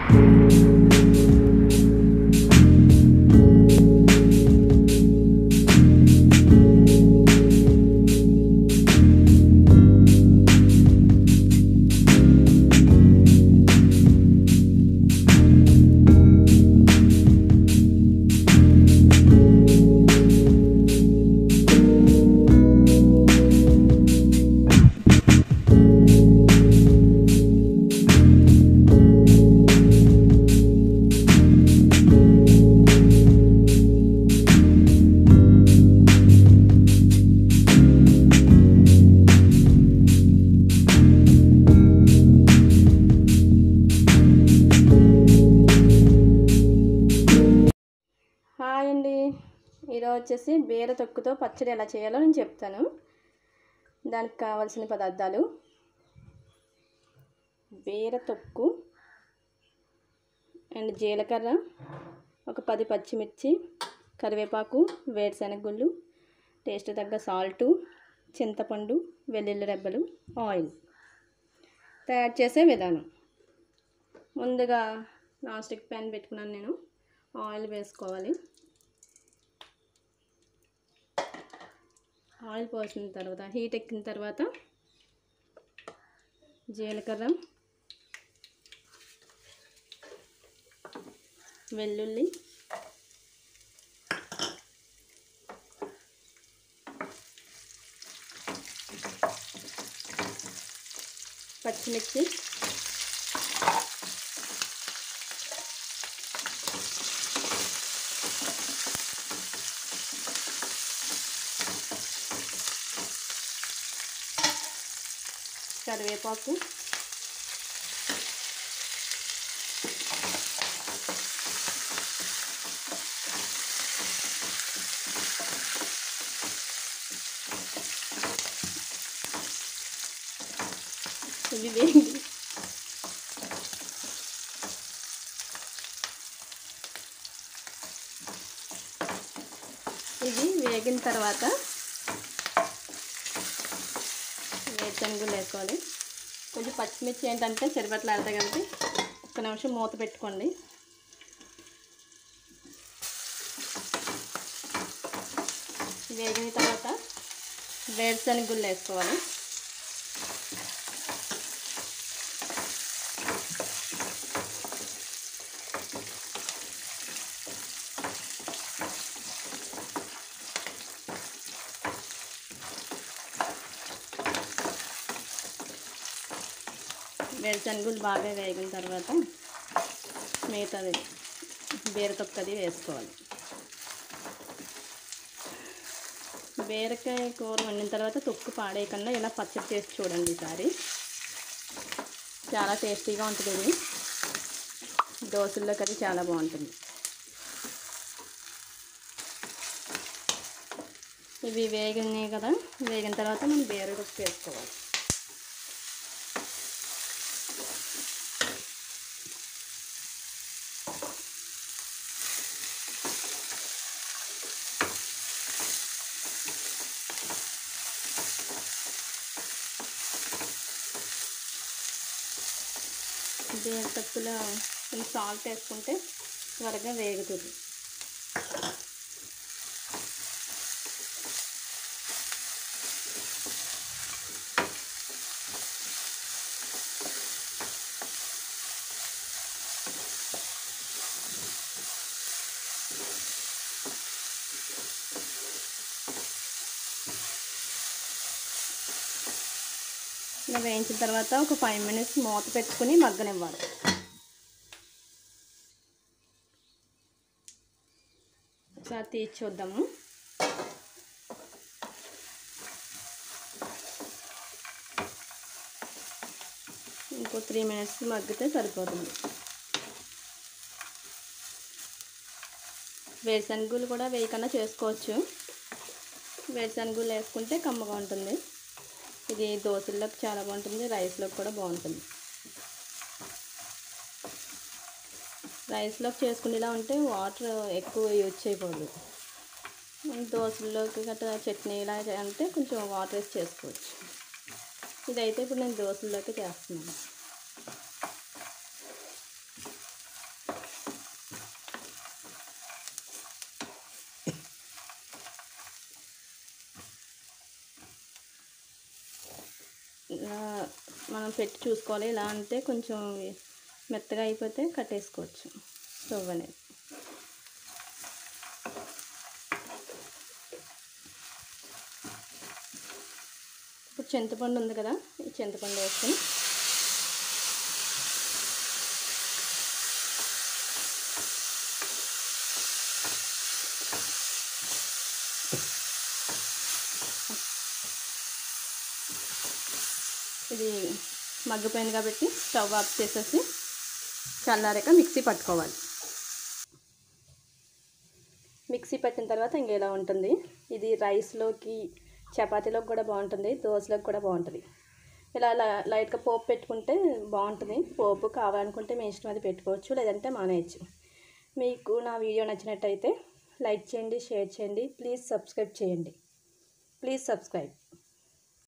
hi అండి ఈరోజు వచ్చేసి బీర తొక్కుతో పచ్చడి ఎలా చేయాలో నేను చెప్తాను దానికి కావాల్సిన పదార్థాలు బీర తొక్కు అండ్ జీలకర్ర ఒక పది పచ్చిమిర్చి కరివేపాకు వేరుశనగ గుళ్ళు టేస్ట్ తగ్గ సాల్టు చింతపండు వెల్లుల్లి రెబ్బలు ఆయిల్ తయారు చేసే విధానం ముందుగా నాన్ స్టిక్ ప్యాన్ పెట్టుకున్నాను నేను ఆయిల్ వేసుకోవాలి ఆయిల్ పోసిన తర్వాత హీట్ ఎక్కిన తర్వాత జీలకర్ర వెల్లుల్లి పచ్చిమిర్చి కరివేపాకు ఇవి వేగి ఇది వేగిన తర్వాత వేరుశనగలు వేసుకోవాలి కొంచెం పచ్చిమిర్చి ఏంటంటే చెరుపట్లు ఆడతాయి కాబట్టి ఒక్క నిమిషం మూత పెట్టుకోండి వేగిన తర్వాత వేరుశనగ గుళ్ళు వేసుకోవాలి వేరుశనగలు బాగా వేగిన తర్వాత మిగతాది బీర తొక్కది వేసుకోవాలి బీరకాయ కూర వండిన తర్వాత తొక్కు పాడేయకుండా ఇలా పచ్చడి చేసి చూడండి ఈసారి చాలా టేస్టీగా ఉంటుంది ఇది దోశల్లోకి అది చాలా బాగుంటుంది ఇవి వేగినాయి కదా వేగిన తర్వాత మనం బీర తొక్కు వేసుకోవాలి బీర తప్పులో కొంచెం సాల్ట్ వేసుకుంటే త్వరగా వేగుతుంది ఇలా వేయించిన తర్వాత ఒక ఫైవ్ మినిట్స్ మూత పెట్టుకుని మగ్గనివ్వాలి ఒకసారి తీసి చూద్దాము ఇంకో త్రీ మినిట్స్ మగ్గితే సరిపోతుంది వేరుశనగలు కూడా వేయకుండా చేసుకోవచ్చు వేరుశనగలు వేసుకుంటే కమ్మగా ఉంటుంది ఇది దోశల్లోకి చాలా బాగుంటుంది రైస్లోకి కూడా బాగుంటుంది రైస్లోకి చేసుకునేలా ఉంటే వాటర్ ఎక్కువ యూజ్ చేయకూడదు దోశల్లోకి గట్రా చట్నీ ఇలా అంటే కొంచెం వాటర్ వేసి చేసుకోవచ్చు ఇదైతే ఇప్పుడు నేను దోశల్లోకి చేస్తున్నాను మనం పెట్టి చూసుకోవాలి ఇలా అంటే కొంచెం మెత్తగా అయిపోతే కట్టేసుకోవచ్చు స్టవ్ అనేది ఇప్పుడు చింతపండు ఉంది కదా ఈ చింతపండు వేసుకొని ఇది మగ్గిపోయింది కాబట్టి స్టవ్ ఆఫ్ చేసేసి చల్లారాక మిక్సీ పట్టుకోవాలి మిక్సీ పట్టిన తర్వాత ఇంకేలా ఉంటుంది ఇది రైస్లోకి చపాతీలోకి కూడా బాగుంటుంది దోశలోకి కూడా బాగుంటుంది ఇలా ల- లైట్గా పోపు పెట్టుకుంటే బాగుంటుంది పోపు కావాలనుకుంటే మీ ఇష్టం అది పెట్టుకోవచ్చు లేదంటే మానేయచ్చు మీకు నా వీడియో నచ్చినట్టయితే లైక్ చేయండి షేర్ చేయండి ప్లీజ్ సబ్స్క్రైబ్ చేయండి ప్లీజ్ సబ్స్క్రైబ్